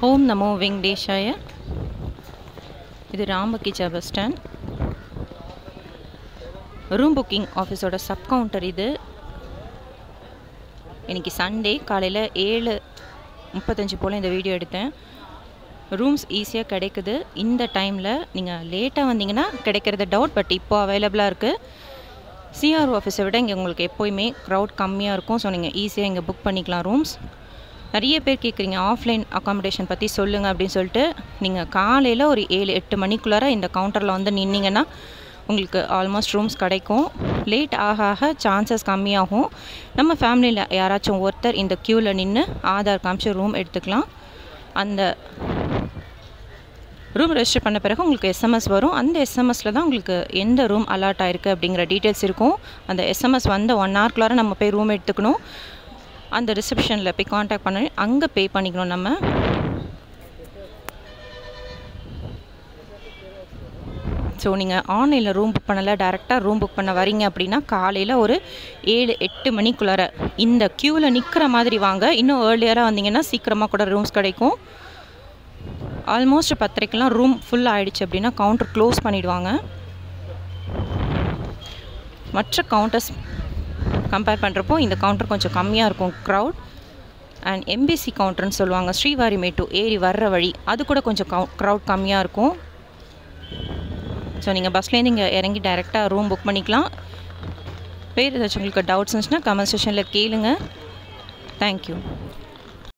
ஓம் நமோ வெங்கடேஷாய இது ராமகிச்சா பஸ் ஸ்டாண்ட் ரூம் புக்கிங் ஆஃபீஸோட சப் கவுண்டர் இது இன்னைக்கு சண்டே காலையில் ஏழு முப்பத்தஞ்சு போல் இந்த வீடியோ எடுத்தேன் ரூம்ஸ் ஈஸியாக கிடைக்குது இந்த டைமில் நீங்கள் லேட்டாக வந்தீங்கன்னா கிடைக்கிறது டவுட் பட் இப்போ அவைலபிளாக இருக்குது சிஆர்ஓ ஆஃபீஸை விட இங்கே உங்களுக்கு எப்போயுமே க்ரௌட் கம்மியாக இருக்கும் ஸோ நீங்கள் ஈஸியாக இங்கே புக் பண்ணிக்கலாம் ரூம்ஸ் நிறைய பேர் கேட்குறீங்க ஆஃப்லைன் அக்காமடேஷன் பற்றி சொல்லுங்கள் அப்படின்னு சொல்லிட்டு நீங்கள் காலையில் ஒரு ஏழு எட்டு மணிக்குள்ளார இந்த கவுண்டரில் வந்து நின்னீங்கன்னா உங்களுக்கு ஆல்மோஸ்ட் ரூம்ஸ் கிடைக்கும் லேட் ஆக ஆக சான்சஸ் கம்மியாகும் நம்ம ஃபேமிலியில் யாராச்சும் ஒருத்தர் இந்த க்யூவில் நின்று ஆதார் காமிச்சு ரூம் எடுத்துக்கலாம் அந்த ரூம் ரெஜிஸ்டர் பண்ண பிறகு உங்களுக்கு எஸ்எம்எஸ் வரும் அந்த எஸ்எம்எஸில் தான் உங்களுக்கு எந்த ரூம் அலாட் ஆயிருக்கு அப்படிங்கிற டீட்டெயில்ஸ் இருக்கும் அந்த எஸ்எம்எஸ் வந்த ஒன் ஹவர்க்குள்ளார நம்ம போய் ரூம் எடுத்துக்கணும் அந்த ரிசப்ஷனில் போய் காண்டாக்ட் பண்ணி அங்கே பே பண்ணிக்கணும் நம்ம ஸோ நீங்கள் ஆன்லைனில் ரூம் புக் பண்ணலை டேரெக்டாக ரூம் புக் பண்ண வரீங்க அப்படின்னா காலையில் ஒரு ஏழு எட்டு மணிக்குள்ளார இந்த க்யூவில் நிற்கிற மாதிரி வாங்க இன்னும் ஏர்லியராக வந்தீங்கன்னா சீக்கிரமாக கூட ரூம்ஸ் கிடைக்கும் ஆல்மோஸ்ட் பத்தரைக்கெலாம் ரூம் ஃபுல் ஆகிடுச்சு அப்படின்னா கவுண்டர் க்ளோஸ் பண்ணிவிடுவாங்க மற்ற கவுண்டர்ஸ் கம்பேர் பண்ணுறப்போ இந்த கவுண்டர் கொஞ்சம் கம்மியாக இருக்கும் க்ரௌட் அண்ட் எம்பிசி கவுண்டர்னு சொல்லுவாங்க ஸ்ரீவாரிமேட்டு ஏறி வர்ற வழி அது கூட கொஞ்சம் கவு க்ரௌட் கம்மியாக இருக்கும் ஸோ நீங்கள் பஸ்லேருந்து இங்கே இறங்கி டைரெக்டாக ரூம் புக் பண்ணிக்கலாம் வேறு ஏதாச்சும் உங்களுக்கு டவுட்ஸ் இருந்துச்சுன்னா கமெண்ட் செஷனில் கேளுங்க தேங்க்யூ